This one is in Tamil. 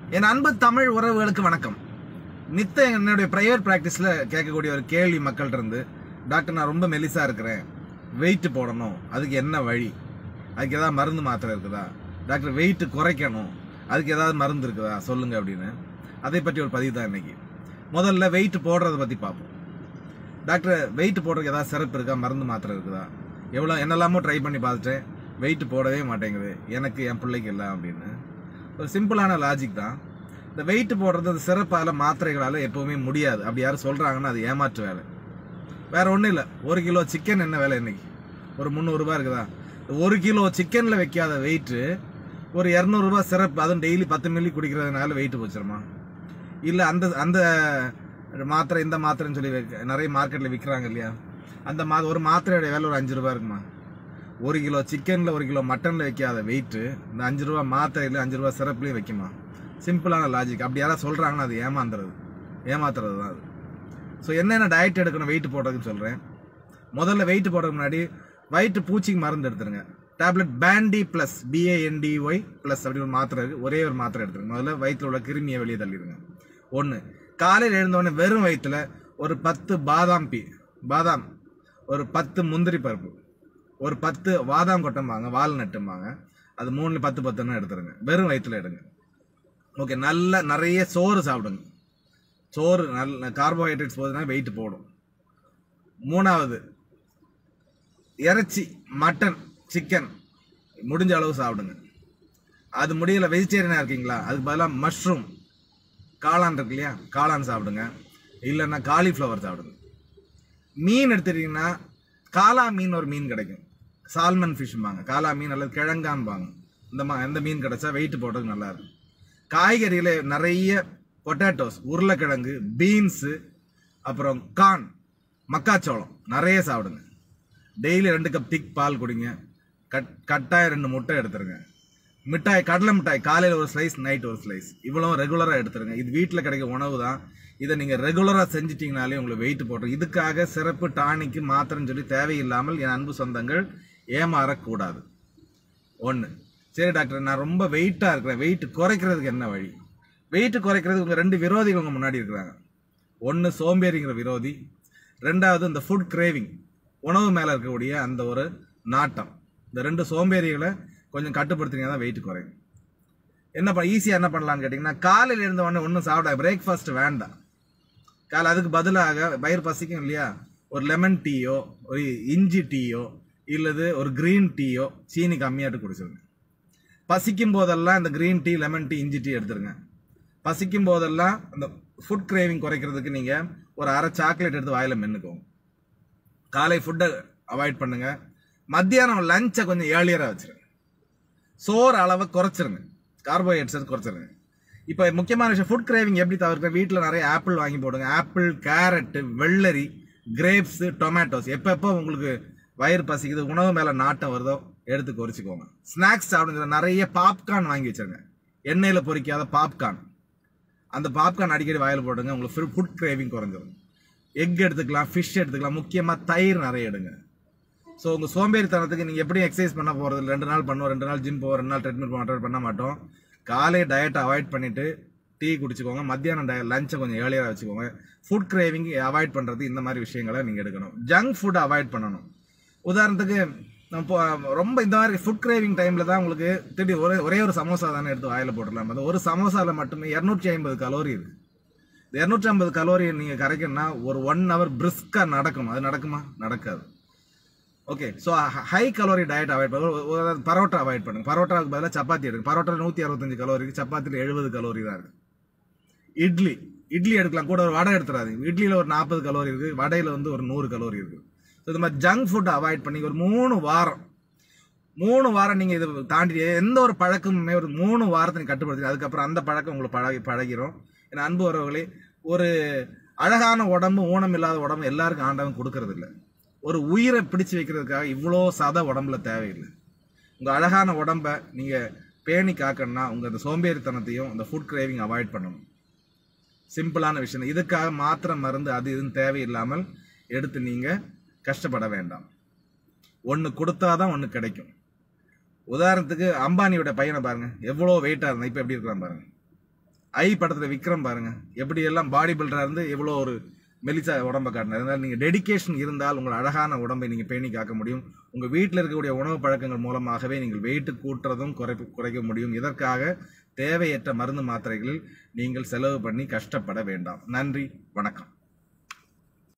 என் அன்பு தமிழ் உறவுகளுக்கு வணக்கம் நித்த என்னுடைய ப்ரைவேட் ப்ராக்டிஸில் கேட்கக்கூடிய ஒரு கேள்வி மக்கள்கிட்ட இருந்து டாக்டர் நான் ரொம்ப மெலிசா இருக்கிறேன் வெயிட் போடணும் அதுக்கு என்ன வழி அதுக்கு ஏதாவது மருந்து மாத்திரை இருக்குதா டாக்டர் வெயிட் குறைக்கணும் அதுக்கு ஏதாவது மருந்து இருக்குதா சொல்லுங்க அப்படின்னு அதை பற்றி ஒரு பதிவு தான் இன்னைக்கு முதல்ல வெயிட் போடுறத பற்றி பார்ப்போம் டாக்டர் வெயிட் போடுறதுக்கு ஏதாவது சிறப்பு இருக்கா மருந்து மாத்திரை இருக்குதா எவ்வளோ என்னெல்லாமோ ட்ரை பண்ணி பார்த்துட்டேன் வெயிட் போடவே மாட்டேங்குது எனக்கு என் பிள்ளைக்கு இல்லை அப்படின்னு ஒரு சிம்பிளான லாஜிக் தான் இந்த வெயிட் போடுறது அந்த சிறப்பால மாத்திரைகளால எப்பவுமே முடியாது அப்படி யாரும் சொல்றாங்கன்னா அது ஏமாற்று வேலை வேற ஒன்றும் இல்லை ஒரு கிலோ சிக்கன் என்ன விலை இன்னைக்கு ஒரு முந்நூறுரூபா இருக்குதா ஒரு கிலோ சிக்கனில் வைக்காத வெயிட்டு ஒரு இரநூறுபா சிறப்பு அதுவும் டெய்லி பத்து மில்லி குடிக்கிறதுனால வெயிட் போச்சிருமா இல்லை அந்த அந்த மாத்திரை இந்த மாத்திரைன்னு சொல்லி வைக்க- நிறைய மார்க்கெட்டில் விற்கிறாங்க இல்லையா அந்த மா ஒரு மாத்திரையோட விலை ஒரு அஞ்சு ரூபா இருக்குமா ஒரு கிலோ சிக்கனில் ஒரு கிலோ மட்டனில் வைக்காத வெயிட்டு இந்த அஞ்சு ரூபா மாத்திரையில் அஞ்சு ரூபா சிறப்புலேயும் வைக்குமா சிம்பிளான லாஜிக் அப்படி யாராவது சொல்கிறாங்கன்னா அது ஏமாந்துறது ஏமாத்துறது தான் அது ஸோ என்னென்ன டயட் எடுக்கணும் வெயிட் போடுறதுன்னு சொல்கிறேன் முதல்ல வெயிட் போடுறதுக்கு முன்னாடி வயிற்று பூச்சிக்கு மருந்து எடுத்துருங்க tablet Bandy plus B A N D Y plus அப்படி ஒரு மாத்திரை இருக்கு ஒரே ஒரு மாத்திரை எடுத்துருங்க முதல்ல வயிற்றில் உள்ள கிருமியை வெளியே தள்ளிடுங்க ஒன்று காலையில் எழுந்தோடனே வெறும் வயிற்றுல ஒரு பத்து பாதாம் பீ பாதாம் ஒரு பத்து முந்திரி பருப்பு ஒரு பத்து பாதாம் கொட்டம்பாங்க வால்நட்டும்பாங்க அது மூணுல பத்து பத்துன்னு எடுத்துருங்க வெறும் வயிற்றுல எடுங்க ஓகே நல்ல நிறைய சோறு சாப்பிடுங்க சோறு நல்ல கார்போஹைட்ரேட்ஸ் போதுன்னா வெயிட் போடும் மூணாவது இறைச்சி மட்டன் சிக்கன் முடிஞ்ச அளவு சாப்பிடுங்க அது முடியல வெஜிடேரியனாக இருக்கீங்களா அதுக்கு பதிலாக மஷ்ரூம் காளான் இருக்கு இல்லையா காளான் சாப்பிடுங்க இல்லைன்னா காலிஃப்ளவர் சாப்பிடுங்க மீன் எடுத்துட்டீங்கன்னா காலா மீன் ஒரு மீன் கிடைக்கும் சால்மன் ஃபிஷ்பாங்க காலா மீன் அல்லது கிழங்கான்பாங்க இந்த மா எந்த மீன் கிடைச்சா வெயிட் போடுறதுக்கு நல்லா இருக்கும் காய்கறியில் நிறைய பொட்டேட்டோஸ் உருளைக்கிழங்கு பீன்ஸு அப்புறம் கார்ன் மக்காச்சோளம் நிறைய சாப்பிடுங்க டெய்லி ரெண்டு கப் திக் பால் குடிங்க கட் கட்டாயம் ரெண்டு முட்டை எடுத்துருங்க மிட்டாய் கடலை மிட்டாய் காலையில் ஒரு ஸ்லைஸ் நைட் ஒரு ஸ்லைஸ் இவ்வளவு ரெகுலராக எடுத்துருங்க இது வீட்டில் கிடைக்கிற உணவு தான் இதை நீங்கள் ரெகுலராக செஞ்சிட்டிங்கனாலே உங்களுக்கு வெயிட் போட்டுரும் இதுக்காக சிறப்பு டானிக்கு மாத்திரைன்னு சொல்லி தேவையில்லாமல் என் அன்பு சொந்தங்கள் ஏமாறக்கூடாது ஒன்று சரி டாக்டர் நான் ரொம்ப வெயிட்டாக இருக்கிறேன் வெயிட் குறைக்கிறதுக்கு என்ன வழி வெயிட் குறைக்கிறதுக்கு உங்கள் ரெண்டு விரோதிகள் உங்கள் முன்னாடி இருக்கிறாங்க ஒன்று சோம்பேறிங்கிற விரோதி ரெண்டாவது இந்த ஃபுட் கிரேவிங் உணவு மேலே இருக்கக்கூடிய அந்த ஒரு நாட்டம் இந்த ரெண்டு சோம்பேறிகளை கொஞ்சம் கட்டுப்படுத்தினீங்க தான் வெயிட் குறையும் என்ன பண்ண ஈஸியாக என்ன பண்ணலாம்னு கேட்டிங்கன்னா காலையில் இருந்த உடனே ஒன்றும் சாப்பிட பிரேக்ஃபாஸ்ட் வேண்டாம் காலை அதுக்கு பதிலாக வயிறு பசிக்கும் இல்லையா ஒரு லெமன் டீயோ ஒரு இஞ்சி டீயோ இல்லது ஒரு க்ரீன் டீயோ சீனி கம்மியாட்டு குடிச்சிருங்க பசிக்கும் போதெல்லாம் இந்த க்ரீன் டீ லெமன் டீ இஞ்சி டீ எடுத்துருங்க பசிக்கும் போதெல்லாம் அந்த ஃபுட் கிரேவிங் குறைக்கிறதுக்கு நீங்கள் ஒரு அரை சாக்லேட் எடுத்து வாயில் மென்னுக்கோங்க காலை ஃபுட்டை அவாய்ட் பண்ணுங்க மத்தியானம் லஞ்சை கொஞ்சம் ஏர்லியராக வச்சிருங்க சோறு அளவை குறைச்சிருங்க கார்போஹைட்ரேட்ஸ் குறைச்சிருங்க இப்போ முக்கியமான விஷயம் ஃபுட் கிரேவிங் எப்படி தவிர்க்க வீட்டில் நிறைய ஆப்பிள் வாங்கி போடுங்க ஆப்பிள் கேரட்டு வெள்ளரி கிரேப்ஸ் டொமேட்டோஸ் எப்பப்போ உங்களுக்கு வயிறு பசிக்குது உணவு மேலே நாட்டம் வருதோ எடுத்து குறைச்சிக்கோங்க ஸ்நாக்ஸ் சாப்பிடுங்க நிறைய பாப்கார்ன் வாங்கி வச்சிருங்க எண்ணெயில் பொரிக்காத பாப்கார்ன் அந்த பாப்கார்ன் அடிக்கடி வாயில் போடுங்க உங்களுக்கு ஃபுட் கிரேவிங் குறைஞ்சிரும் எக் எடுத்துக்கலாம் ஃபிஷ் எடுத்துக்கலாம் முக்கியமாக தயிர் நிறைய எடுங்க ஸோ உங்கள் சோம்பேறித்தனத்துக்கு நீங்கள் எப்படி எக்ஸசைஸ் பண்ண போகிறது ரெண்டு நாள் பண்ணுவோம் ரெண்டு நாள் ஜிம் போவோம் ரெண்டு நாள் ட்ரெட்மில் பண்ண பண்ண மாட்டோம் காலை டயட்டை அவாய்ட் பண்ணிவிட்டு டீ குடிச்சுக்கோங்க மத்தியானம் டய லஞ்சை கொஞ்சம் ஏர்லியராக வச்சுக்கோங்க ஃபுட் கிரேவிங் அவாய்ட் பண்ணுறது இந்த மாதிரி விஷயங்களை நீங்கள் எடுக்கணும் ஜங்க் ஃபுட் அவாய்ட் பண்ணணும் உதாரணத்துக்கு நம்ம இப்போ ரொம்ப இந்த மாதிரி ஃபுட் கிரேவிங் டைமில் தான் உங்களுக்கு திடீர் ஒரே ஒரே ஒரு சமோசா தானே எடுத்து வாயில் போட்டுடலாம் அந்த ஒரு சமோசாவில் மட்டுமே இரநூற்றி ஐம்பது கலோரி இருக்குது இந்த இரநூற்றி ஐம்பது கலோரி நீங்கள் கரைக்கணும்னா ஒரு ஒன் ஹவர் பிரிஸ்காக நடக்கணும் அது நடக்குமா நடக்காது okay so high calorie diet avoid பண்ணுங்க பரோட்டா அவாய்ட் பண்ணுங்க பரோட்டாவுக்கு பதிலாக சப்பாத்தி எடுங்க பரோட்டா நூற்றி அறுபத்தஞ்சு கலோரி இருக்கு சப்பாத்தியில் எழுபது கலோரி தான் இருக்கு இட்லி இட்லி எடுக்கலாம் கூட ஒரு வடை எடுத்துறாதீங்க இட்லியில் ஒரு நாற்பது கலோரி இருக்கு வடையில் வந்து ஒரு நூறு கலோரி இருக்கு ஸோ இந்த மாதிரி ஜங்க் ஃபுட் அவாய்ட் பண்ணி ஒரு மூணு வாரம் மூணு வாரம் நீங்கள் இது தாண்டி எந்த ஒரு பழக்கமுமே ஒரு மூணு வாரத்தை நீங்கள் கட்டுப்படுத்தி அதுக்கப்புறம் அந்த பழக்கம் உங்களுக்கு பழகி பழகிரும் ஏன்னா அன்பு உறவுகளே ஒரு அழகான உடம்பு ஊனம் இல்லாத உடம்பு எல்லாருக்கும் ஆண்டவன் கொடுக்கறது இல்ல ஒரு உயிரை பிடிச்சு வைக்கிறதுக்காக இவ்வளோ சத உடம்புல தேவையில்லை உங்கள் அழகான உடம்பை நீங்கள் பேணி காக்கணும்னா உங்கள் இந்த சோம்பேறித்தனத்தையும் இந்த ஃபுட் கிரேவிங் அவாய்ட் பண்ணணும் சிம்பிளான விஷயம் இதுக்காக மாத்திரை மருந்து அது இதுன்னு தேவையில்லாமல் எடுத்து நீங்கள் கஷ்டப்பட வேண்டாம் ஒன்று கொடுத்தாதான் ஒன்று கிடைக்கும் உதாரணத்துக்கு அம்பானியோட பையனை பாருங்க எவ்வளோ வெயிட்டாக இருந்தா இப்போ எப்படி இருக்கிறான் பாருங்க ஐ படத்துல விக்ரம் பாருங்க எப்படி எல்லாம் பாடி பில்டரா இருந்து எவ்வளோ ஒரு மெலிசா உடம்ப காட்டினார் அதனால நீங்க டெடிகேஷன் இருந்தால் உங்கள் அழகான உடம்பை நீங்க பேணி காக்க முடியும் உங்க வீட்டில் இருக்கக்கூடிய உணவு பழக்கங்கள் மூலமாகவே நீங்கள் வெயிட் கூட்டுறதும் குறை குறைக்க முடியும் இதற்காக தேவையற்ற மருந்து மாத்திரைகளில் நீங்கள் செலவு பண்ணி கஷ்டப்பட வேண்டாம் நன்றி வணக்கம்